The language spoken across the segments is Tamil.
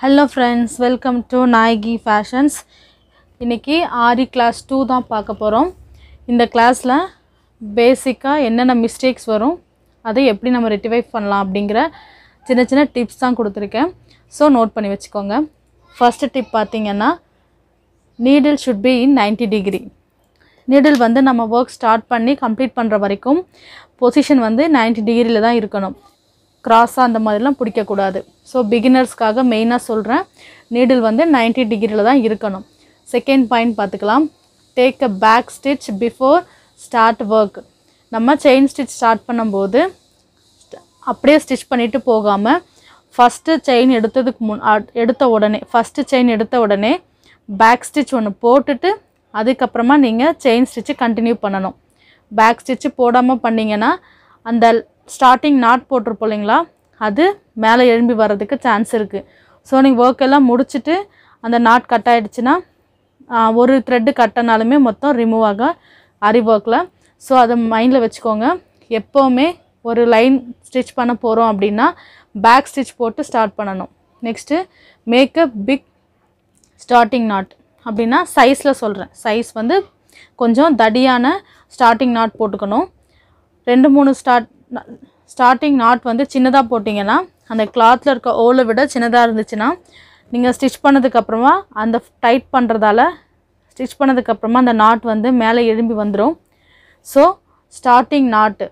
hello friends welcome to Nayaki fashions இன்றைக்கி ஆரி கிளாஸ் டூ தான் பார்க்க போகிறோம் இந்த கிளாஸில் பேசிக்காக என்னென்ன மிஸ்டேக்ஸ் வரும் அதை எப்படி நம்ம ரெட்டிஃபை பண்ணலாம் அப்படிங்கிற சின்ன சின்ன டிப்ஸ் தான் கொடுத்துருக்கேன் ஸோ நோட் பண்ணி வச்சுக்கோங்க ஃபஸ்ட்டு டிப் பார்த்தீங்கன்னா needle should be in 90 degree needle வந்து நம்ம ஒர்க் ஸ்டார்ட் பண்ணி கம்ப்ளீட் பண்ணுற வரைக்கும் பொசிஷன் வந்து 90 டிகிரியில் தான் இருக்கணும் கிராஸாக அந்த மாதிரிலாம் பிடிக்கக்கூடாது ஸோ பிகினர்ஸ்க்காக மெயினாக சொல்கிறேன் நீடில் வந்து 90 டிகிரியில் தான் இருக்கணும் செகண்ட் பாயிண்ட் பார்த்துக்கலாம் take a back stitch before start work நம்ம செயின் ஸ்டிச் ஸ்டார்ட் பண்ணும்போது அப்படியே ஸ்டிச் பண்ணிட்டு போகாமல் ஃபஸ்ட்டு செயின் எடுத்ததுக்கு முன் அ- எடுத்த உடனே ஃபஸ்ட்டு செயின் எடுத்த உடனே பேக் ஸ்டிச் ஒன்று போட்டுட்டு அதுக்கப்புறமா நீங்கள் செயின் ஸ்டிச்சு கண்டினியூ பண்ணணும் பேக் ஸ்டிச்சு போடாமல் பண்ணீங்கன்னா அந்த ஸ்டார்டிங் நாட் போட்டிருப்போம் இல்லைங்களா அது மேலே எழும்பி வர்றதுக்கு சான்ஸ் இருக்குது ஸோ நீங்கள் ஒர்க் எல்லாம் முடிச்சுட்டு அந்த நாட் கட் ஆயிடுச்சுன்னா ஆஹ், ஒரு த்ரெட்டு கட்டினாலுமே மொத்தம் ரிமூவ் ஆக அரி ஒர்க்கில் ஸோ அதை மைண்டில் வச்சுக்கோங்க எப்போவுமே ஒரு லைன் ஸ்டிச் பண்ண போகிறோம் அப்படின்னா பேக் ஸ்டிச் போட்டு ஸ்டார்ட் பண்ணணும் next make a big starting knot அப்படின்னா சைஸில் சொல்கிறேன் சைஸ் வந்து கொஞ்சம் தடியான ஸ்டார்டிங் நாட் போட்டுக்கணும் ரெண்டு மூணு ஸ்டார்ட் ஸ்டார்டிங் நாட் வந்து சின்னதாக போட்டிங்கன்னா அந்த கிளாத்தில் இருக்க ஓலை விட சின்னதாக இருந்துச்சுன்னா நீங்கள் ஸ்டிச் பண்ணதுக்கப்புறமா அந்த டைட் பண்ணுறதால ஸ்டிச் பண்ணதுக்கப்புறமா அந்த நாட் வந்து மேலே எழும்பி வந்துடும் so starting knot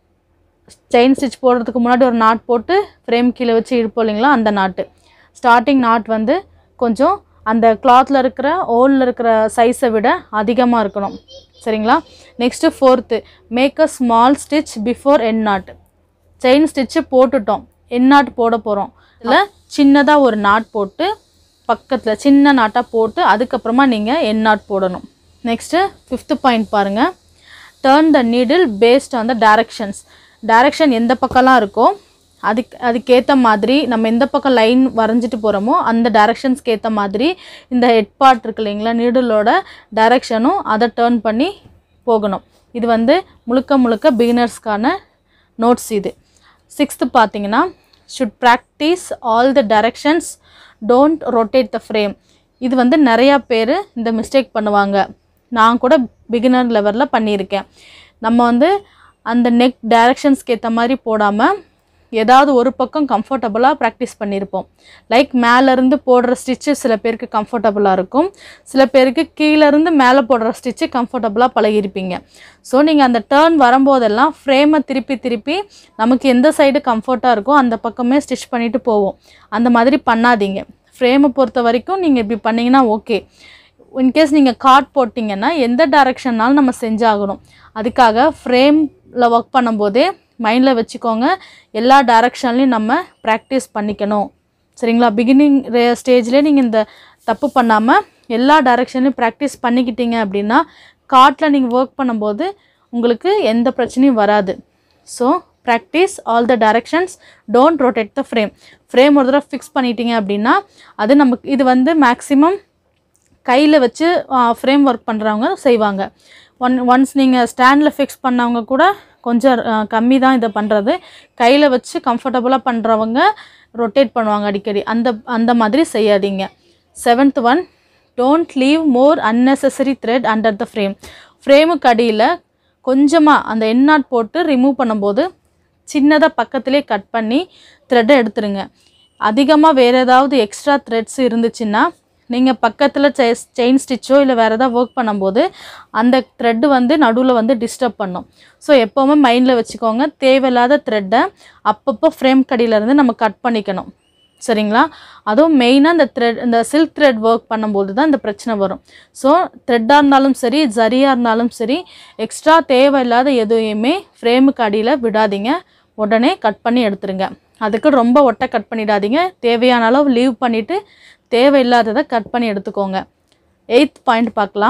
chain stitch போடுறதுக்கு முன்னாடி ஒரு நாட் போட்டு ஃப்ரேம் கீழே வச்சு இழுப்போம் இல்லைங்களா அந்த நாட்டு ஸ்டார்டிங் நாட் வந்து கொஞ்சம் அந்த கிளாத்தில் இருக்கிற ஓலில் இருக்கிற சைஸை விட அதிகமாக இருக்கணும் சரிங்களா next fourth make a small stitch before end knot chain stitch போட்டுட்டோம் என் நாட் போட போகிறோம் இதில் சின்னதாக ஒரு நாட் போட்டு பக்கத்தில் சின்ன நாட்டாக போட்டு அதுக்கப்புறமா நீங்கள் என் நாட் போடணும் நெக்ஸ்ட்டு ஃபிஃப்த்து பாயிண்ட் பாருங்கள் turn the needle based on the directions direction எந்த பக்கம்லாம் இருக்கோ அதுக்கு அதுக்கேற்ற மாதிரி நம்ம எந்த பக்கம் லைன் வரைஞ்சிட்டு போகிறோமோ அந்த டைரக்ஷன்ஸ்க்கு ஏற்ற மாதிரி இந்த ஹெட் பார்ட் இருக்கு இல்லைங்களா நீடிலோட டைரக்ஷனும் அதை டேர்ன் பண்ணி போகணும் இது வந்து முழுக்க முழுக்க பிகினர்ஸ்க்கான நோட்ஸ் இது சிக்ஸ்த்து பார்த்தீங்கன்னா should practice all the directions don't rotate the frame இது வந்து நிறையா பேர் இந்த மிஸ்டேக் பண்ணுவாங்க நான் கூட பிகினர் லெவலில் பண்ணியிருக்கேன் நம்ம வந்து அந்த நெக் டைரக்ஷன்ஸ்க்கு ஏற்ற மாதிரி போடாமல் ஏதாவது ஒரு பக்கம் கம்ஃபர்டபுளாக ப்ராக்டிஸ் பண்ணியிருப்போம் லைக் மேலேருந்து போடுற ஸ்டிச்சு சில பேருக்கு கம்ஃபர்டபுளாக இருக்கும் சில பேருக்கு கீழேருந்து மேலே போடுற ஸ்டிச்சு கம்ஃபர்டபுளாக பழகிருப்பீங்க ஸோ நீங்கள் அந்த டேர்ன் வரும்போதெல்லாம் ஃப்ரேமை திருப்பி திருப்பி நமக்கு எந்த சைடு கம்ஃபர்ட்டாக இருக்கோ அந்த பக்கமே ஸ்டிச் பண்ணிட்டு போவோம் அந்த மாதிரி பண்ணாதீங்க ஃப்ரேமை பொறுத்த வரைக்கும் நீங்கள் இப்படி பண்ணிங்கன்னா ஓகே இன்கேஸ் நீங்கள் கார்ட் போட்டிங்கன்னா எந்த டைரக்ஷன்னாலும் நம்ம செஞ்சாகணும் அதுக்காக ஃப்ரேமில் ஒர்க் பண்ணும்போதே மைண்டில் வச்சுக்கோங்க எல்லா டைரக்ஷன்லையும் நம்ம ப்ராக்டிஸ் பண்ணிக்கணும் சரிங்களா பிகினிங் ஸ்டேஜ்லேயே நீங்கள் இந்த தப்பு பண்ணாமல் எல்லா டைரக்ஷன்லையும் ப்ராக்டிஸ் பண்ணிக்கிட்டீங்க அப்படின்னா கார்ட்டில் நீங்கள் ஒர்க் பண்ணும்போது உங்களுக்கு எந்த பிரச்சனையும் வராது so practice all the directions don't rotate the frame frame ஒரு தடவை ஃபிக்ஸ் பண்ணிட்டீங்க அப்படின்னா அது நமக்கு இது வந்து மேக்ஸிமம் கையில் வச்சு ஃப்ரேம் ஒர்க் பண்ணுறவங்க செய்வாங்க ஒன் ஒன்ஸ் நீங்கள் ஸ்டாண்டில் ஃபிக்ஸ் பண்ணவங்க கூட கொஞ்சம் கம்மி தான் இதை பண்ணுறது கையில் வச்சு கம்ஃபர்டபுளாக பண்ணுறவங்க ரொட்டேட் பண்ணுவாங்க அடிக்கடி அந்த அந்த மாதிரி செய்யாதீங்க seventh one don't leave more unnecessary thread under the frame ஃப்ரேமுக்கு அடியில் கொஞ்சமாக அந்த எண்ணாட் போட்டு ரிமூவ் பண்ணும்போது சின்னதாக பக்கத்திலே கட் பண்ணி த்ரெட்டை எடுத்துருங்க அதிகமாக வேறு ஏதாவது எக்ஸ்ட்ரா த்ரெட்ஸ் இருந்துச்சுன்னா நீங்கள் பக்கத்தில் செயின் ஸ்டிச்சோ இல்லை வேறு ஏதாவது ஒர்க் பண்ணும்போது அந்த த்ரெட்டு வந்து நடுவில் வந்து டிஸ்டர்ப் பண்ணும் ஸோ எப்போவுமே மைண்டில் வச்சுக்கோங்க தேவையில்லாத த்ரெட்டை அப்பப்போ ஃப்ரேம் கடியிலேருந்து நம்ம கட் பண்ணிக்கணும் சரிங்களா அதுவும் மெயினாக இந்த த்ரெட் இந்த சில்க் த்ரெட் ஒர்க் பண்ணும்போது தான் இந்த பிரச்சனை வரும் ஸோ த்ரெட்டாக இருந்தாலும் சரி ஜரியாக இருந்தாலும் சரி எக்ஸ்ட்ரா தேவையில்லாத எதையுமே ஃப்ரேமுக்கு அடியில் விடாதீங்க உடனே கட் பண்ணி எடுத்துருங்க அதுக்கு ரொம்ப ஒட்டை கட் பண்ணிடாதீங்க தேவையான அளவு லீவ் பண்ணிவிட்டு தேவையில்லாததை கட் பண்ணி எடுத்துக்கோங்க எயித் பாயிண்ட் பார்க்கலாம்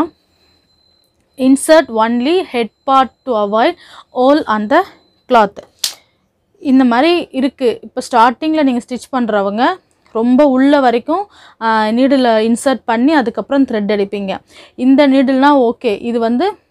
insert only head part to avoid all அந்த cloth இந்த மாதிரி இருக்குது இப்போ ஸ்டார்டிங்கில் நீங்கள் ஸ்டிச் பண்ணுறவங்க ரொம்ப உள்ள வரைக்கும் நீடில் இன்சர்ட் பண்ணி அதுக்கப்புறம் த்ரெட் அடிப்பீங்க இந்த நீடில்னால் ஓகே இது வந்து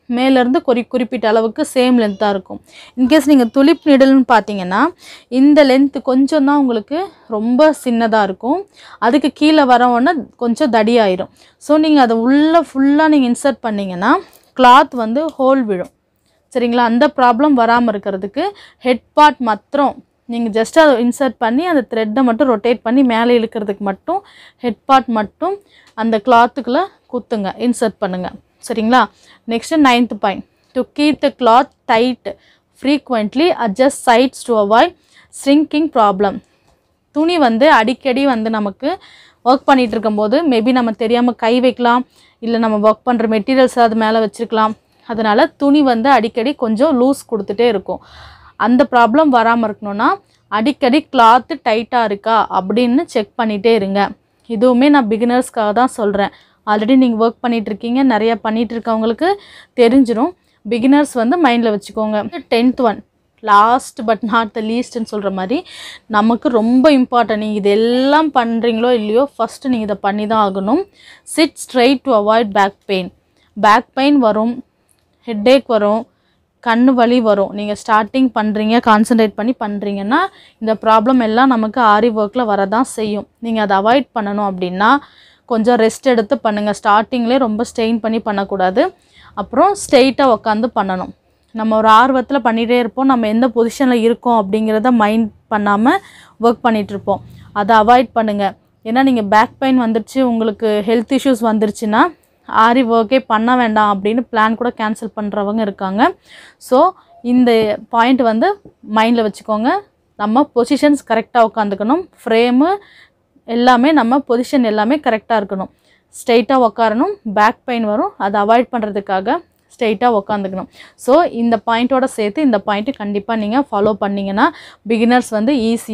மேலேருந்து குறி குறிப்பிட்ட அளவுக்கு சேம் லென்த்தாக இருக்கும் இன்கேஸ் நீங்கள் துளிப் நீடல்னு பார்த்தீங்கன்னா இந்த லென்த்து கொஞ்சம் தான் உங்களுக்கு ரொம்ப சின்னதாக இருக்கும் அதுக்கு கீழே வரவுடனே கொஞ்சம் தடியாயிரும் ஸோ நீங்கள் அதை உள்ளே ஃபுல்லாக நீங்கள் இன்சர்ட் பண்ணிங்கன்னா கிளாத் வந்து ஹோல் விழும் சரிங்களா அந்த ப்ராப்ளம் வராமல் இருக்கிறதுக்கு ஹெட் பார்ட் மாத்திரம் நீங்கள் ஜஸ்ட் அதை இன்சர்ட் பண்ணி அந்த த்ரெட்டை மட்டும் ரொட்டேட் பண்ணி மேலே இழுக்கிறதுக்கு மட்டும் ஹெட் பார்ட் மட்டும் அந்த கிளாத்துக்குள்ளே குத்துங்க இன்சர்ட் பண்ணுங்கள் சரிங்களா next ninth point to keep the cloth tight frequently adjust sides to avoid shrinking problem துணி வந்து அடிக்கடி வந்து நமக்கு ஒர்க் பண்ணிகிட்டு இருக்கும்போது மேபி நம்ம தெரியாமல் கை வைக்கலாம் இல்லை நம்ம ஒர்க் பண்ணுற மெட்டீரியல்ஸ் அது மேலே வச்சுருக்கலாம் அதனால் துணி வந்து அடிக்கடி கொஞ்சம் லூஸ் கொடுத்துட்டே இருக்கும் அந்த ப்ராப்ளம் வராமல் இருக்கணும்னா அடிக்கடி கிளாத்து டைட்டாக இருக்கா அப்படின்னு செக் பண்ணிகிட்டே இருங்க இதுவுமே நான் பிகினர்ஸ்க்காக தான் சொல்கிறேன் ஆல்ரெடி நீங்கள் ஒர்க் பண்ணிட்டு இருக்கீங்க நிறைய பண்ணிட்டு இருக்கவங்களுக்கு தெரிஞ்சிடும் பிகினர்ஸ் வந்து மைண்டில் வச்சுக்கோங்க tenth one last but not the லீஸ்ட்னு சொல்கிற மாதிரி நமக்கு ரொம்ப இம்பார்ட்டன்ட் நீங்கள் இது எல்லாம் பண்ணுறீங்களோ இல்லையோ ஃபஸ்ட்டு நீங்கள் இதை பண்ணி தான் ஆகணும் sit straight to avoid back pain back pain வரும் ஹெட்டேக் வரும் கண்ணு வலி வரும் நீங்கள் ஸ்டார்டிங் பண்ணுறீங்க கான்சன்ட்ரேட் பண்ணி பண்ணுறீங்கன்னா இந்த ப்ராப்ளம் எல்லாம் நமக்கு ஆரி ஒர்க்கில் வரதான் செய்யும் நீங்கள் அதை அவாய்ட் பண்ணணும் அப்படின்னா கொஞ்சம் ரெஸ்ட் எடுத்து பண்ணுங்கள் ஸ்டார்டிங்லேயே ரொம்ப ஸ்ட்ரெயின் பண்ணி பண்ணக்கூடாது அப்புறம் ஸ்ட்ரெயிட்டாக உட்காந்து பண்ணணும் நம்ம ஒரு ஆர்வத்தில் பண்ணிகிட்டே இருப்போம் நம்ம எந்த பொசிஷனில் இருக்கோம் அப்படிங்கிறத மைண்ட் பண்ணாமல் ஒர்க் பண்ணிகிட்ருப்போம் அதை அவாய்ட் பண்ணுங்கள் ஏன்னா நீங்கள் பேக் பெயின் வந்துருச்சு உங்களுக்கு ஹெல்த் இஷ்யூஸ் வந்துருச்சுன்னா ஆரி ஒர்க்கே பண்ண வேண்டாம் அப்படின்னு பிளான் கூட கேன்சல் பண்ணுறவங்க இருக்காங்க ஸோ இந்த பாயிண்ட் வந்து மைண்டில் வச்சுக்கோங்க நம்ம பொசிஷன்ஸ் கரெக்டாக உட்காந்துக்கணும் ஃப்ரேமு எல்லாமே நம்ம பொசிஷன் எல்லாமே கரெக்டாக இருக்கணும் ஸ்ட்ரெயிட்டாக உட்காரணும் பேக் பெயின் வரும் அதை அவாய்ட் பண்ணுறதுக்காக ஸ்ட்ரெயிட்டாக உட்காந்துக்கணும் ஸோ இந்த பாயிண்ட்டோட சேர்த்து இந்த பாயிண்ட்டு கண்டிப்பாக நீங்கள் ஃபாலோ பண்ணிங்கன்னா பிகினர்ஸ் வந்து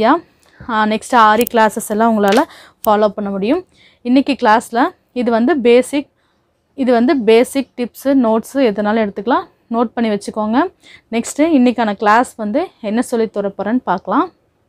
ஈஸியாக நெக்ஸ்ட் ஆரி கிளாஸஸ் எல்லாம் உங்களால் ஃபாலோ பண்ண முடியும் இன்றைக்கி கிளாஸில் இது வந்து பேசிக் இது வந்து பேசிக் டிப்ஸு நோட்ஸு எதுனாலும் எடுத்துக்கலாம் நோட் பண்ணி வச்சுக்கோங்க நெக்ஸ்ட்டு இன்றைக்கான கிளாஸ் வந்து என்ன சொல்லி தரப்போகிறேன்னு பார்க்கலாம்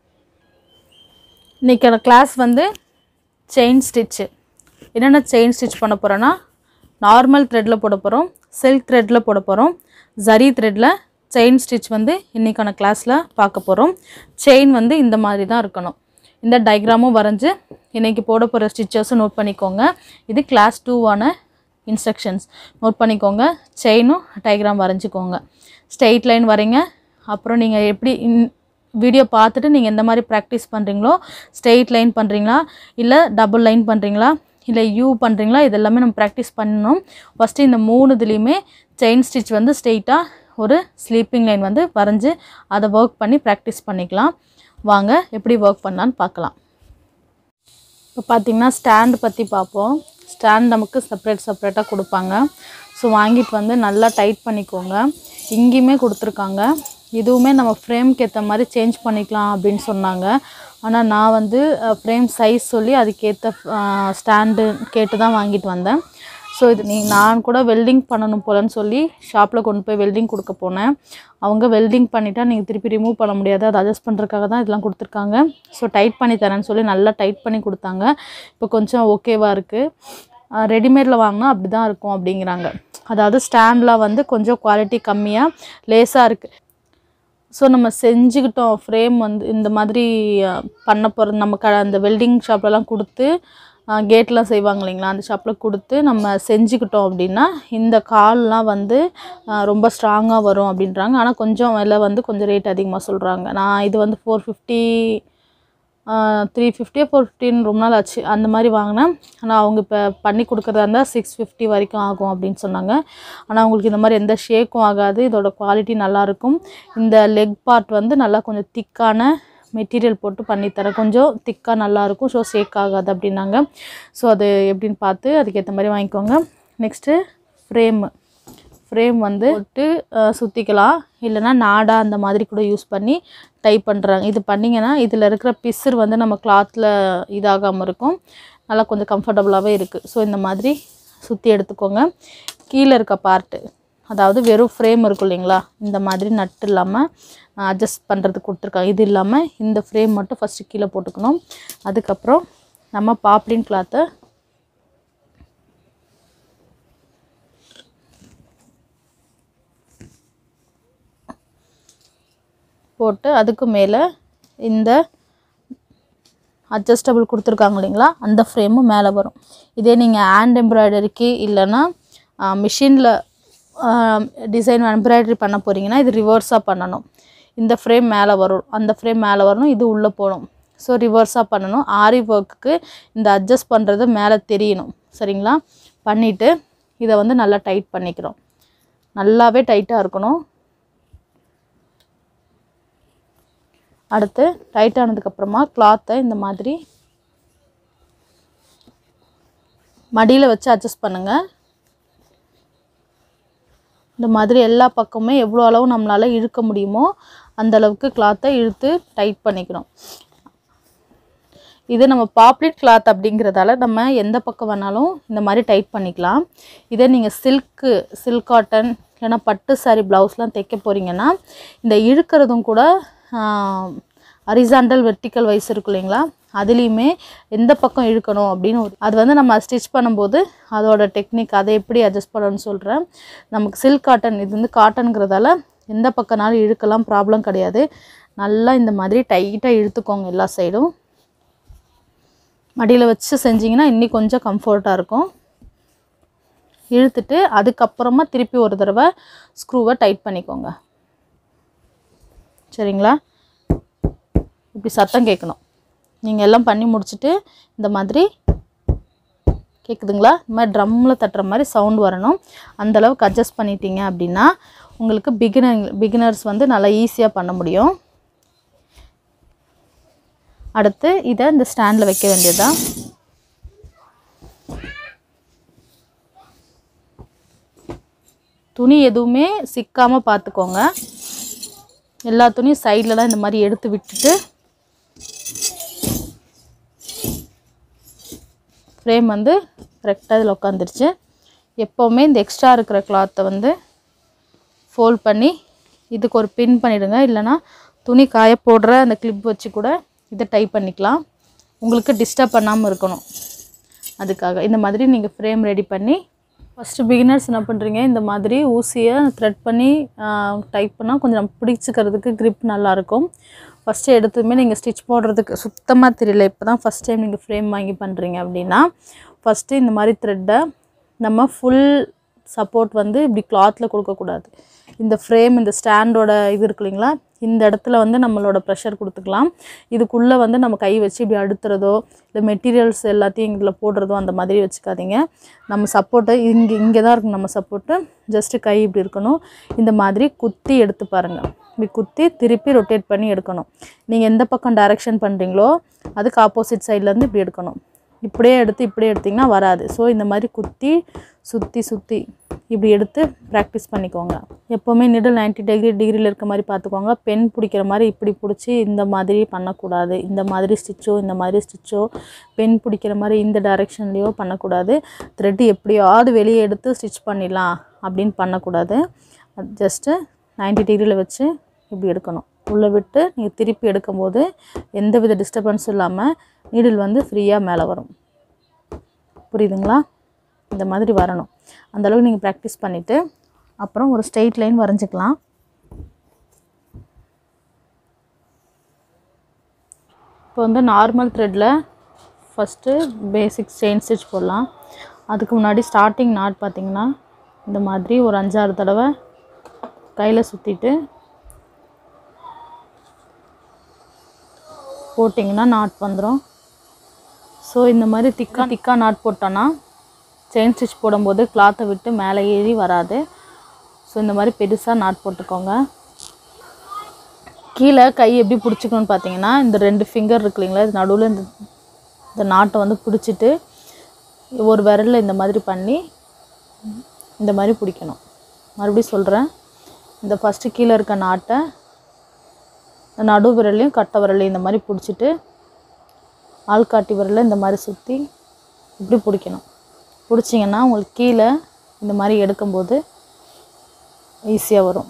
இன்றைக்கான கிளாஸ் வந்து செயின் ஸ்டிச்சு என்னென்ன செயின் ஸ்டிச் பண்ண போகிறோன்னா நார்மல் த்ரெட்டில் போட போகிறோம் சில்க் த்ரெட்டில் போட போகிறோம் ஜரி த்ரெட்டில் செயின் ஸ்டிச் வந்து இன்றைக்கான கிளாஸில் பார்க்க போகிறோம் செயின் வந்து இந்த மாதிரி தான் இருக்கணும் இந்த டயக்ராமும் வரைஞ்சி இன்றைக்கி போட போகிற ஸ்டிச்சஸும் நோட் பண்ணிக்கோங்க இது கிளாஸ் டூவான இன்ஸ்ட்ரக்ஷன்ஸ் நோட் பண்ணிக்கோங்க செயினும் டயக்ராம் வரைஞ்சிக்கோங்க ஸ்ட்ரெயிட் லைன் வரைங்க அப்புறம் நீங்கள் எப்படி இன் வீடியோ பார்த்துட்டு நீங்கள் எந்த மாதிரி ப்ராக்டிஸ் பண்ணுறீங்களோ ஸ்ட்ரெயிட் லைன் பண்ணுறீங்களா இல்லை டபுள் லைன் பண்ணுறீங்களா இல்லை யூ பண்ணுறீங்களா இது எல்லாமே நம்ம ப்ராக்டிஸ் பண்ணணும் ஃபஸ்ட்டு இந்த மூணு இதுலேயுமே செயின் ஸ்டிச் வந்து ஸ்ட்ரெயிட்டாக ஒரு ஸ்லீப்பிங் லைன் வந்து வரைஞ்சி அதை ஒர்க் பண்ணி ப்ராக்டிஸ் பண்ணிக்கலாம் வாங்க எப்படி ஒர்க் பண்ணலான்னு பார்க்கலாம் இப்போ பார்த்தீங்கன்னா ஸ்டாண்டு பற்றி பார்ப்போம் ஸ்டாண்ட் நமக்கு செப்பரேட் செப்பரேட்டாக கொடுப்பாங்க ஸோ வாங்கிட்டு வந்து நல்லா டைட் பண்ணிக்கோங்க இங்கேயுமே கொடுத்துருக்காங்க இதுவுமே நம்ம ஃப்ரேம்க்கு ஏற்ற மாதிரி சேஞ்ச் பண்ணிக்கலாம் அப்படின்னு சொன்னாங்க ஆனால் நான் வந்து ஃப்ரேம் சைஸ் சொல்லி அதுக்கேற்ற ஸ்டாண்டு கேட்டு தான் வாங்கிட்டு வந்தேன் ஸோ இது நீ நான் கூட வெல்டிங் பண்ணணும் போலன்னு சொல்லி ஷாப்பில் கொண்டு போய் வெல்டிங் கொடுக்க போனேன் அவங்க வெல்டிங் பண்ணிட்டா நீங்கள் திருப்பி ரிமூவ் பண்ண முடியாது அதை அட்ஜஸ்ட் பண்ணுறதுக்காக தான் இதெல்லாம் கொடுத்துருக்காங்க ஸோ டைட் பண்ணி தரேன்னு சொல்லி நல்லா டைட் பண்ணி கொடுத்தாங்க இப்போ கொஞ்சம் ஓகேவாக இருக்குது ரெடிமேடில் வாங்கினா அப்படி தான் இருக்கும் அப்படிங்கிறாங்க அதாவது ஸ்டாண்ட்லாம் வந்து கொஞ்சம் குவாலிட்டி கம்மியாக லேஸாக இருக்குது ஸோ நம்ம செஞ்சுக்கிட்டோம் ஃப்ரேம் வந்து இந்த மாதிரி அஹ், பண்ண போகிறது நம்ம க அந்த வெல்டிங் ஷாப்லலாம் கொடுத்து கேட்லாம் செய்வாங்க இல்லைங்களா அந்த ஷாப்பில் கொடுத்து நம்ம செஞ்சுக்கிட்டோம் அப்படின்னா இந்த கால்லாம் வந்து அஹ், ரொம்ப ஸ்ட்ராங்காக வரும் அப்படின்றாங்க ஆனால் கொஞ்சம் விலை வந்து கொஞ்சம் ரேட் அதிகமாக சொல்கிறாங்க நான் இது வந்து ஃபோர் ஃபிஃப்டி த்ரீ ஃபிஃப்டியோ ஃபோர் ஃபிஃப்டின்னு ரொம்ப நாள் ஆச்சு அந்த மாதிரி வாங்கினேன் ஆனால் அவங்க இப்போ பண்ணி கொடுக்குறதா இருந்தால் சிக்ஸ் ஃபிஃப்டி வரைக்கும் ஆகும் அப்படின்னு சொன்னாங்க ஆனால் அவங்களுக்கு இந்த மாதிரி எந்த ஷேக்கும் ஆகாது இதோட குவாலிட்டி நல்லாயிருக்கும் இந்த லெக் பார்ட் வந்து நல்லா கொஞ்சம் திக்கான மெட்டீரியல் போட்டு பண்ணித்தரேன் கொஞ்சம் திக்காக நல்லாயிருக்கும் ஸோ ஷேக் ஆகாது அப்படின்னாங்க ஸோ அது எப்படின்னு பார்த்து அதுக்கேற்ற மாதிரி வாங்கிக்கோங்க நெக்ஸ்ட்டு ஃப்ரேமு ஃப்ரேம் வந்து போட்டு அஹ், சுற்றிக்கலாம் இல்லைன்னா நாடா அந்த மாதிரி கூட யூஸ் பண்ணி டைப் பண்ணுறாங்க இது பண்ணிங்கன்னா இதில் இருக்கிற பிசுறு வந்து நம்ம கிளாத்தில் இதாகாமல் இருக்கும் நல்லா கொஞ்சம் கம்ஃபர்டபுளாகவே இருக்குது ஸோ இந்த மாதிரி சுற்றி எடுத்துக்கோங்க கீழே இருக்க பார்ட்டு அதாவது வெறும் ஃப்ரேம் இருக்கும் இல்லைங்களா இந்த மாதிரி நட்டு இல்லாமல் அட்ஜஸ்ட் பண்ணுறதுக்கு கொடுத்துருக்காங்க இது இல்லாமல் இந்த ஃப்ரேம் மட்டும் ஃபஸ்ட்டு கீழே போட்டுக்கணும் அதுக்கப்புறம் நம்ம பாப்ளின் கிளாத்தை போட்டு அதுக்கு மேலே இந்த அட்ஜஸ்டபிள் கொடுத்துருக்காங்க இல்லைங்களா அந்த ஃப்ரேமும் மேலே வரும் இதே நீங்கள் ஹேண்ட் எம்ப்ராய்டரிக்கு இல்லைன்னா மிஷினில் டிசைன் எம்ப்ராய்டரி பண்ண போகிறீங்கன்னா இது ரிவர்ஸாக பண்ணணும் இந்த ஃப்ரேம் மேலே வரும் அந்த ஃப்ரேம் மேலே வரணும் இது உள்ளே போகணும் ஸோ ரிவர்ஸாக பண்ணணும் ஆரி ஒர்க்குக்கு இந்த அட்ஜஸ்ட் பண்ணுறது மேலே தெரியணும் சரிங்களா பண்ணிவிட்டு இதை வந்து நல்லா டைட் பண்ணிக்கிறோம் நல்லாவே டைட்டாக இருக்கணும் அடுத்து டைட் ஆனதுக்கப்புறமா கிளாத்தை இந்த மாதிரி மடியில் வச்சு அட்ஜஸ்ட் பண்ணுங்கள் இந்த மாதிரி எல்லா பக்கமுமே எவ்வளோ அளவு நம்மளால் இழுக்க முடியுமோ அந்த அளவுக்கு கிளாத்தை இழுத்து டைட் பண்ணிக்கணும் இது நம்ம பாப்லிட் கிளாத் அப்படிங்கிறதால நம்ம எந்த பக்கம் வேணாலும் இந்த மாதிரி டைட் பண்ணிக்கலாம் இதே நீங்கள் சில்க்கு சில்க் காட்டன் இல்லைன்னா பட்டு சாரி ப்ளவுஸ்லாம் தைக்க போகிறீங்கன்னா இந்த இழுக்கிறதும் கூட அரிசாண்டல் வெர்டிக்கல் வைஸ் இருக்கு இல்லைங்களா அதுலேயுமே எந்த பக்கம் இழுக்கணும் அப்படின்னு ஒரு அது வந்து நம்ம ஸ்டிச் பண்ணும்போது அதோட டெக்னிக் அதை எப்படி அட்ஜஸ்ட் பண்ணணும்னு சொல்கிறேன் நமக்கு சில்க் காட்டன் இது வந்து காட்டனுங்கிறதால எந்த பக்கம்னாலும் இழுக்கலாம் ப்ராப்ளம் கிடையாது நல்லா இந்த மாதிரி டைட்டாக இழுத்துக்கோங்க எல்லா சைடும் மடியில் வச்சு செஞ்சிங்கன்னா இன்னி கொஞ்சம் கம்ஃபர்ட்டாக இருக்கும் இழுத்துட்டு அதுக்கப்புறமா திருப்பி ஒரு தடவை ஸ்க்ரூவை டைட் பண்ணிக்கோங்க சரிங்களா இப்படி சத்தம் கேட்கணும் நீங்கள் எல்லாம் பண்ணி முடிச்சுட்டு இந்த மாதிரி கேட்குதுங்களா இந்த மாதிரி ட்ரம்மில் தட்டுற மாதிரி சவுண்ட் வரணும் அந்த அளவுக்கு அட்ஜஸ்ட் பண்ணிட்டீங்க அப்படின்னா உங்களுக்கு பிகினர் பிகினர்ஸ் வந்து நல்லா ஈஸியாக பண்ண முடியும் அடுத்து இதை இந்த ஸ்டாண்டில் வைக்க வேண்டியதுதான் துணி எதுவுமே சிக்காமல் பார்த்துக்கோங்க எல்லா துணியும் சைட்லலாம் இந்த மாதிரி எடுத்து விட்டுட்டு ஃப்ரேம் வந்து கரெக்டாக இதில் உட்காந்துருச்சு எப்போவுமே இந்த எக்ஸ்ட்ரா இருக்கிற கிளாத்தை வந்து ஃபோல்ட் பண்ணி இதுக்கு ஒரு பின் பண்ணிவிடுங்க இல்லைனா துணி காய போடுற அந்த கிளிப் வச்சு கூட இதை டைப் பண்ணிக்கலாம் உங்களுக்கு டிஸ்டர்ப் பண்ணாமல் இருக்கணும் அதுக்காக இந்த மாதிரி நீங்கள் ஃப்ரேம் ரெடி பண்ணி ஃபஸ்ட்டு பிகினர்ஸ் என்ன பண்ணுறீங்க இந்த மாதிரி ஊசியை த்ரெட் பண்ணி டைப் பண்ணால் கொஞ்சம் பிடிச்சிக்கிறதுக்கு grip நல்லாயிருக்கும் ஃபஸ்ட்டு எடுத்ததுமே நீங்கள் ஸ்டிச் போடுறதுக்கு சுத்தமாக தெரியல இப்போ தான் ஃபஸ்ட் டைம் நீங்கள் ஃப்ரேம் வாங்கி பண்ணுறீங்க அப்படின்னா ஃபஸ்ட்டு இந்த மாதிரி த்ரெட்டை நம்ம ஃபுல் சப்போர்ட் வந்து இப்படி கிளாத்தில் கொடுக்கக்கூடாது இந்த ஃப்ரேம் இந்த ஸ்டாண்டோட இது இருக்கு இல்லைங்களா இந்த இடத்துல வந்து நம்மளோட ப்ரெஷர் கொடுத்துக்கலாம் இதுக்குள்ளே வந்து நம்ம கை வச்சு இப்படி அழுத்துறதோ இல்லை மெட்டீரியல்ஸ் எல்லாத்தையும் இதில் போடுறதோ அந்த மாதிரி வச்சுக்காதீங்க நம்ம சப்போர்ட்டை இங்கே இங்கே தான் இருக்கும் நம்ம சப்போர்ட்டு ஜஸ்ட்டு கை இப்படி இருக்கணும் இந்த மாதிரி குத்தி எடுத்து பாருங்கள் இப்படி குத்தி திருப்பி ரொட்டேட் பண்ணி எடுக்கணும் நீங்கள் எந்த பக்கம் டைரெக்ஷன் பண்ணுறீங்களோ அதுக்கு ஆப்போசிட் சைட்லேருந்து இப்படி எடுக்கணும் இப்படியே எடுத்து இப்படியே எடுத்திங்கன்னா வராது ஸோ இந்த மாதிரி குத்தி சுற்றி சுற்றி இப்படி எடுத்து ப்ராக்டிஸ் பண்ணிக்கோங்க எப்போவுமே நிடல் 90 டிகிரி டிகிரியில் இருக்க மாதிரி பார்த்துக்கோங்க பென் பிடிக்கிற மாதிரி இப்படி பிடிச்சி இந்த மாதிரி பண்ணக்கூடாது இந்த மாதிரி ஸ்டிச்சோ இந்த மாதிரி ஸ்டிச்சோ பென் பிடிக்கிற மாதிரி இந்த டைரெக்ஷன்லேயோ பண்ணக்கூடாது த்ரெட்டு எப்படியாவது வெளியே எடுத்து ஸ்டிச் பண்ணிடலாம் அப்படின்னு பண்ணக்கூடாது ஜஸ்ட்டு 90 டிகிரியில் வச்சு இப்படி எடுக்கணும் உள்ளே விட்டு நீங்கள் திருப்பி எடுக்கும்போது எந்த வித டிஸ்டர்பன்ஸும் இல்லாமல் நீடில் வந்து ஃப்ரீயாக மேலே வரும் புரியுதுங்களா இந்த மாதிரி வரணும் அந்த அளவுக்கு நீங்கள் ப்ராக்டிஸ் பண்ணிவிட்டு அப்புறம் ஒரு ஸ்ட்ரெயிட் லைன் வரைஞ்சிக்கலாம் இப்போ வந்து நார்மல் த்ரெட்டில் ஃபஸ்ட்டு பேசிக் செயின் ஸ்டிச் போடலாம் அதுக்கு முன்னாடி ஸ்டார்டிங் நாட் பார்த்தீங்கன்னா இந்த மாதிரி ஒரு அஞ்சாறு தடவை கையில் சுற்றிட்டு போட்டிங்கன்னா நாட் வந்துடும் ஸோ இந்த மாதிரி திக்காக திக்காக நாட் போட்டோன்னா செயின் ஸ்டிச் போடும்போது கிளாத்தை விட்டு மேலே ஏறி வராது ஸோ இந்த மாதிரி பெருசாக நாட் போட்டுக்கோங்க கீழே கை எப்படி பிடிச்சிக்கணும்னு பார்த்தீங்கன்னா இந்த ரெண்டு ஃபிங்கர் இருக்கு இல்லைங்களா இது நடுவில் இந்த இந்த நாட்டை வந்து பிடிச்சிட்டு ஒரு விரலில் இந்த மாதிரி பண்ணி இந்த மாதிரி பிடிக்கணும் மறுபடியும் சொல்கிறேன் இந்த ஃபஸ்ட்டு கீழே இருக்க நாட்டை இந்த நடு விரலையும் கட்டை விரலையும் இந்த மாதிரி பிடிச்சிட்டு ஆள்காட்டி விரலை இந்த மாதிரி சுற்றி இப்படி பிடிக்கணும் பிடிச்சிங்கன்னா உங்களுக்கு கீழே இந்த மாதிரி எடுக்கும்போது ஈஸியாக வரும்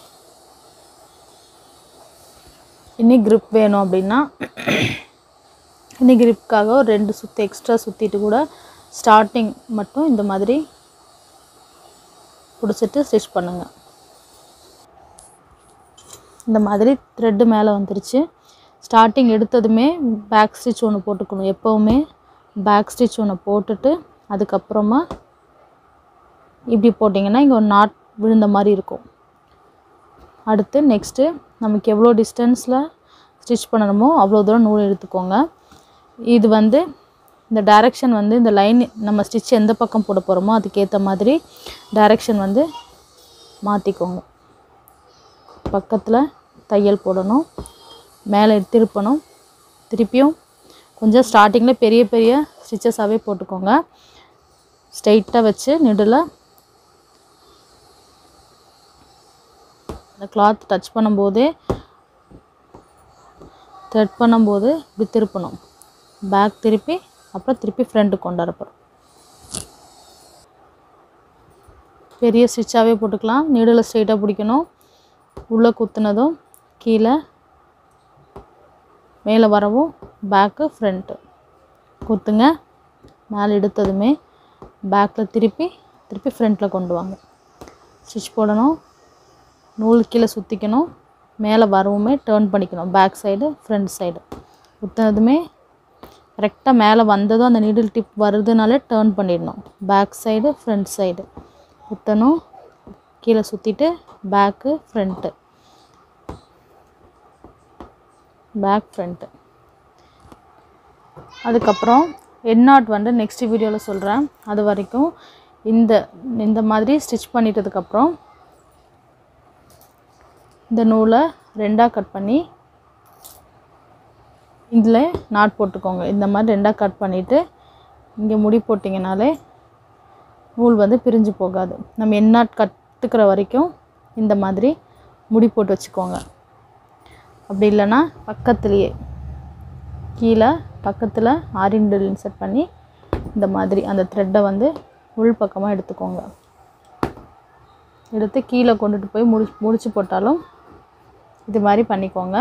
இனி grip வேணும் அப்படின்னா இனி gripக்காக ஒரு ரெண்டு சுற்று எக்ஸ்ட்ரா சுற்றிட்டு கூட ஸ்டார்டிங் மட்டும் இந்த மாதிரி பிடிச்சிட்டு ஸ்டிச் பண்ணுங்கள் இந்த மாதிரி த்ரெட்டு மேலே வந்துருச்சு ஸ்டார்டிங் எடுத்ததுமே பேக் ஸ்டிச் ஒன்று போட்டுக்கணும் எப்போவுமே பேக் ஸ்டிச் ஒன்று போட்டுட்டு அதுக்கப்புறமா இப்படி போட்டிங்கன்னா இங்கே ஒரு நாட் விழுந்த மாதிரி இருக்கும் அடுத்து நெக்ஸ்ட்டு நமக்கு எவ்வளோ டிஸ்டன்ஸில் ஸ்டிச் பண்ணணுமோ அவ்வளோ தூரம் நூல் எடுத்துக்கோங்க இது வந்து இந்த டைரெக்ஷன் வந்து இந்த லைன் நம்ம ஸ்டிச் எந்த பக்கம் போட போகிறோமோ அதுக்கேற்ற மாதிரி டைரெக்ஷன் வந்து மாற்றிக்கோங்க பக்கத்தில் தையல் போடணும் மேலே திருப்பணும் திருப்பியும் கொஞ்சம் ஸ்டார்டிங்கில் பெரிய பெரிய ஸ்டிச்சஸாகவே போட்டுக்கோங்க ஸ்ட்ரைட்டாக வச்சு நெடில் அந்த கிளாத் டச் பண்ணும்போதே த்ரெட் பண்ணும்போது இப்படி திருப்பணும் பேக் திருப்பி அப்புறம் திருப்பி ஃப்ரண்ட்டு கொண்டு வரப்போகிறோம் பெரிய ஸ்டிச்சாகவே போட்டுக்கலாம் நீடில் ஸ்ட்ரைட்டாக பிடிக்கணும் உள்ளே குத்துனதும் கீழே மேலே வரவும் பேக்கு ஃப்ரண்ட்டு குத்துங்க மேலே எடுத்ததுமே பேக்கில் திருப்பி திருப்பி ஃப்ரண்ட்டில் கொண்டு வாங்க ஸ்டிச் போடணும் நூல் கீழே சுற்றிக்கணும் மேலே வரவுமே டேர்ன் பண்ணிக்கணும் பேக் சைடு ஃப்ரண்ட் சைடு குத்துனதுமே கரெக்டாக மேலே வந்ததும் அந்த நீடில் டிப் வருதுனாலே டேர்ன் பண்ணிடணும் பேக் சைடு ஃப்ரண்ட் சைடு குத்தணும் கீழே சுற்றிட்டு பேக்கு ஃப்ரண்ட்டு பேக் ஃப்ரண்ட்டு அதுக்கப்புறம் எண்ணாட் வந்து நெக்ஸ்ட் வீடியோவில் சொல்கிறேன் அது வரைக்கும் இந்த இந்த மாதிரி ஸ்டிச் பண்ணிட்டதுக்கப்புறம் இந்த நூலை ரெண்டாக கட் பண்ணி இதில் நாட் போட்டுக்கோங்க இந்த மாதிரி ரெண்டாக கட் பண்ணிவிட்டு இங்கே முடி போட்டிங்கனாலே நூல் வந்து பிரிஞ்சு போகாது நம்ம எண்ணாட் கற்றுக்கிற வரைக்கும் இந்த மாதிரி முடி போட்டு வச்சுக்கோங்க அப்படி இல்லைன்னா பக்கத்துலேயே கீழே பக்கத்தில் ஆரிண்டல் இன்சர்ட் பண்ணி இந்த மாதிரி அந்த த்ரெட்டை வந்து உள் பக்கமாக எடுத்துக்கோங்க எடுத்து கீழே கொண்டுட்டு போய் முடி முடிச்சு போட்டாலும் இது மாதிரி பண்ணிக்கோங்க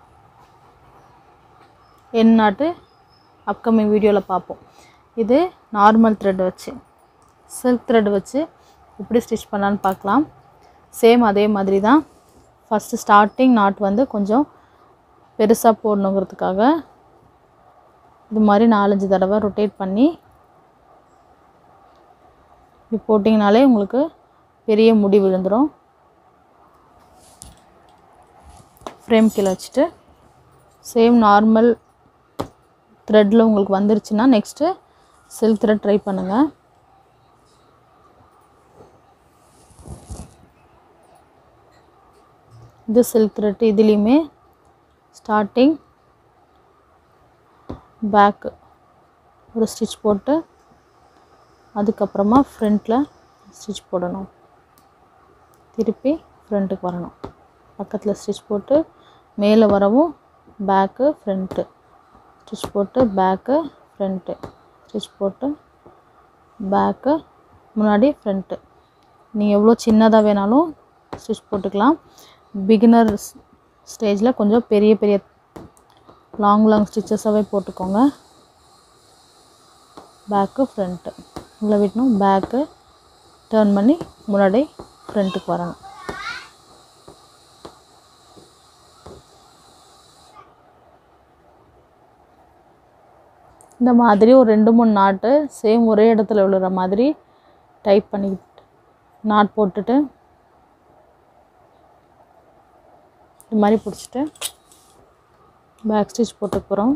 என்னாட்டு அப்கமிங் வீடியோவில் பார்ப்போம் இது நார்மல் த்ரெட் வச்சு சில்க் த்ரெட் வச்சு எப்படி ஸ்டிச் பண்ணலான்னு பார்க்கலாம் சேம் அதே மாதிரி தான் ஃபஸ்ட்டு ஸ்டார்டிங் நாட் வந்து கொஞ்சம் பெருசாக போடணுங்கிறதுக்காக இது மாதிரி நாலஞ்சு தடவை ரொட்டேட் பண்ணி இப்படி போட்டிங்கனாலே உங்களுக்கு பெரிய முடி விழுந்துடும் ஃப்ரேம் கீழே வச்சுட்டு சேம் நார்மல் த்ரெட்டில் உங்களுக்கு வந்துருச்சுன்னா நெக்ஸ்ட்டு சில்க் த்ரெட் ட்ரை பண்ணுங்கள் இது சில்க் த்ரெட் இதுலேயுமே ஸ்டார்டிங் பேக்கு ஒரு ஸ்டிச் போட்டு அதுக்கப்புறமா ஃப்ரண்ட்டில் ஸ்டிச் போடணும் திருப்பி ஃப்ரண்ட்டுக்கு வரணும் பக்கத்தில் ஸ்டிச் போட்டு மேலே வரவும் பேக்கு ஃப்ரண்ட்டு ஸ்டிச் போட்டு பேக்கு ஃப்ரண்ட்டு ஸ்டிச் போட்டு பேக்கு முன்னாடி ஃப்ரண்ட்டு நீங்கள் எவ்வளோ சின்னதாக வேணாலும் ஸ்டிச் போட்டுக்கலாம் பிகினர் ஸ்டேஜில் கொஞ்சம் பெரிய பெரிய லாங் லாங் ஸ்டிச்சஸாகவே போட்டுக்கோங்க பேக்கு ஃப்ரண்ட்டு உள்ளே விட்டணும் பேக்கு டேர்ன் பண்ணி முன்னாடி ஃப்ரண்ட்டுக்கு வரணும் இந்த மாதிரி ஒரு ரெண்டு மூணு நாட்டு சேம் ஒரே இடத்துல விழுற மாதிரி டைப் பண்ணிக்கிட்டு நாட் போட்டுட்டு இது மாதிரி பிடிச்சிட்டு பேக் ஸ்டிச் போட்டு போகிறோம்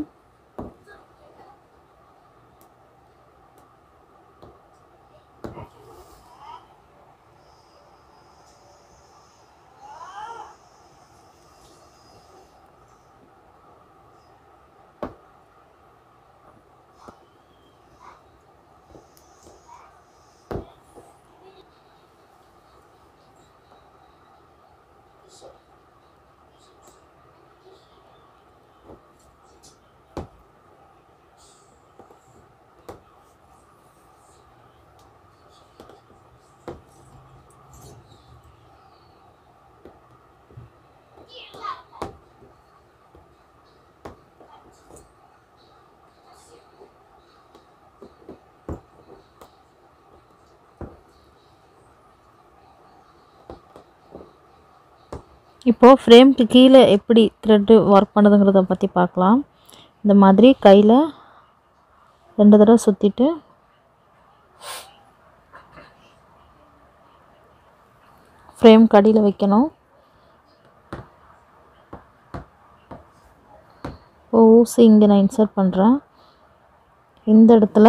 இப்போது ஃப்ரேம்க்கு கீழே எப்படி த்ரெட்டு ஒர்க் பண்ணுதுங்கிறத பற்றி பார்க்கலாம் இந்த மாதிரி கையில் ரெண்டு தடவை சுற்றிட்டு ஃப்ரேம் கடியில் வைக்கணும் இப்போ ஊசி இங்கே நான் இன்சர்ட் பண்ணுறேன் இந்த இடத்துல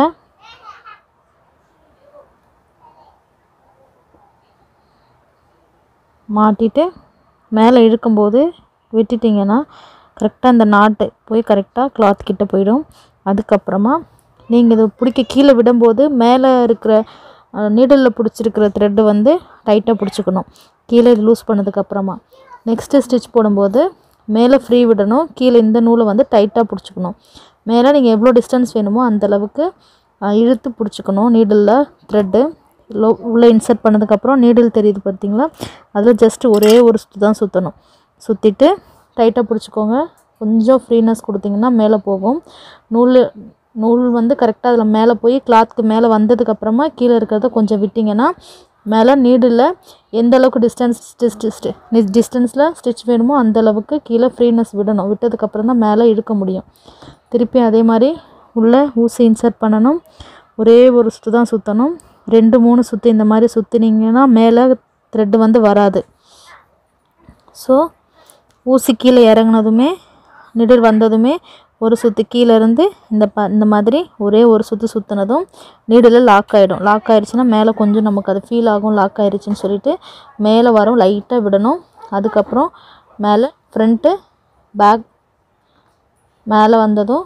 மாட்டிட்டு மேலே இழுக்கும்போது விட்டுட்டிங்கன்னா கரெக்டாக அந்த நாட்டு போய் கரெக்டாக கிளாத் கிட்ட போயிடும் அதுக்கப்புறமா நீங்கள் இது பிடிக்க கீழே விடும்போது மேலே இருக்கிற நீடலில் பிடிச்சிருக்கிற த்ரெட்டு வந்து டைட்டாக பிடிச்சிக்கணும் கீழே இது லூஸ் பண்ணதுக்கப்புறமா நெக்ஸ்ட்டு ஸ்டிச் போடும்போது மேலே ஃப்ரீ விடணும் கீழே இந்த நூலை வந்து டைட்டாக பிடிச்சிக்கணும் மேலே நீங்கள் எவ்வளோ டிஸ்டன்ஸ் வேணுமோ அந்த அளவுக்கு அஹ், இழுத்து பிடிச்சிக்கணும் நீடலில் த்ரெட்டு லோ உள்ளே இன்சர்ட் பண்ணதுக்கப்புறம் நீடில் தெரியுது பார்த்தீங்களா அதில் ஜஸ்ட் ஒரே ஒரு சுற்று தான் சுற்றணும் சுற்றிட்டு டைட்டாக பிடிச்சிக்கோங்க கொஞ்சம் ஃப்ரீனஸ் கொடுத்தீங்கன்னா மேலே போகும் நூல் நூல் வந்து கரெக்டாக அதில் மேலே போய் கிளாத்துக்கு மேலே வந்ததுக்கப்புறமா கீழே இருக்கிறத கொஞ்சம் விட்டிங்கன்னா மேலே நீடில் எந்த அளவுக்கு டிஸ்டன்ஸ் ஸ்டிச் டிஸ்டன்ஸில் ஸ்டிச் வேணுமோ அந்த அளவுக்கு கீழே ஃப்ரீனஸ் விடணும் விட்டதுக்கப்புறம் தான் மேலே இழுக்க முடியும் திருப்பி அதே மாதிரி உள்ளே ஊசி இன்சர்ட் பண்ணணும் ஒரே ஒரு சுற்று தான் சுற்றணும் ரெண்டு மூணு சுற்று இந்த மாதிரி சுற்றினீங்கன்னா மேலே த்ரெட்டு வந்து வராது ஸோ ஊசி கீழே இறங்குனதுமே நிடில் வந்ததுமே ஒரு சுற்று கீழே இருந்து இந்த ப இந்த மாதிரி ஒரே ஒரு சுற்று சுற்றினதும் நீடில் லாக் ஆகிடும் லாக் ஆயிடுச்சுன்னா மேலே கொஞ்சம் நமக்கு அது ஃபீல் ஆகும் லாக் ஆயிடுச்சுன்னு சொல்லிட்டு மேலே வரும் லைட்டாக விடணும் அதுக்கப்புறம் மேலே ஃப்ரண்ட்டு பேக் மேலே வந்ததும்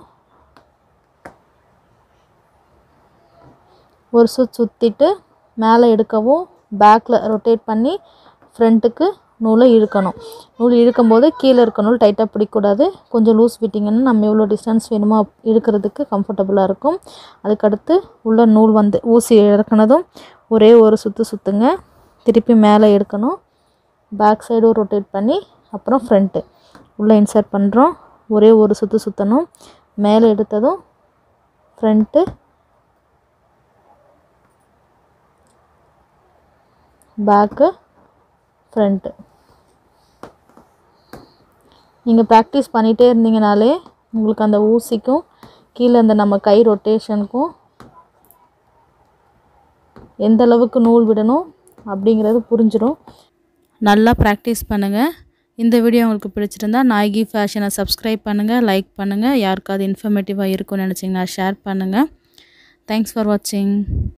ஒரு சுத் சுற்றிட்டு மேலே எடுக்கவும் பேக்கில் ரொட்டேட் பண்ணி ஃப்ரண்ட்டுக்கு நூலை இழுக்கணும் நூல் இழுக்கும்போது கீழே இருக்க நூல் டைட்டாக பிடிக்கக்கூடாது கொஞ்சம் லூஸ் விட்டிங்கன்னா நம்ம எவ்வளோ டிஸ்டன்ஸ் வேணுமோ அப் இழுக்கிறதுக்கு கம்ஃபர்டபுளாக இருக்கும் அதுக்கடுத்து உள்ள நூல் வந்து ஊசி இறக்குனதும் ஒரே ஒரு சுற்று சுற்றுங்க திருப்பி மேலே எடுக்கணும் பேக் சைடும் ரொட்டேட் பண்ணி அப்புறம் ஃப்ரண்ட்டு உள்ளே இன்சர்ட் பண்ணுறோம் ஒரே ஒரு சுற்று சுற்றணும் மேலே எடுத்ததும் ஃப்ரண்ட்டு பேக்கு ஃப்ரண்ட்டு நீங்கள் ப்ராக்டிஸ் பண்ணிகிட்டே இருந்தீங்கனாலே உங்களுக்கு அந்த ஊசிக்கும் கீழே அந்த நம்ம கை ரொட்டேஷனுக்கும் எந்த அளவுக்கு நூல் விடணும் அப்படிங்கிறது புரிஞ்சிடும் நல்லா ப்ராக்டிஸ் பண்ணுங்கள் இந்த வீடியோ உங்களுக்கு பிடிச்சிருந்தா நாயகி ஃபேஷனை சப்ஸ்கிரைப் பண்ணுங்கள் லைக் பண்ணுங்கள் யாருக்காவது இன்ஃபர்மேட்டிவாக இருக்கும்னு நினச்சிங்கன்னா ஷேர் பண்ணுங்கள் தேங்க்ஸ் ஃபார் வாட்சிங்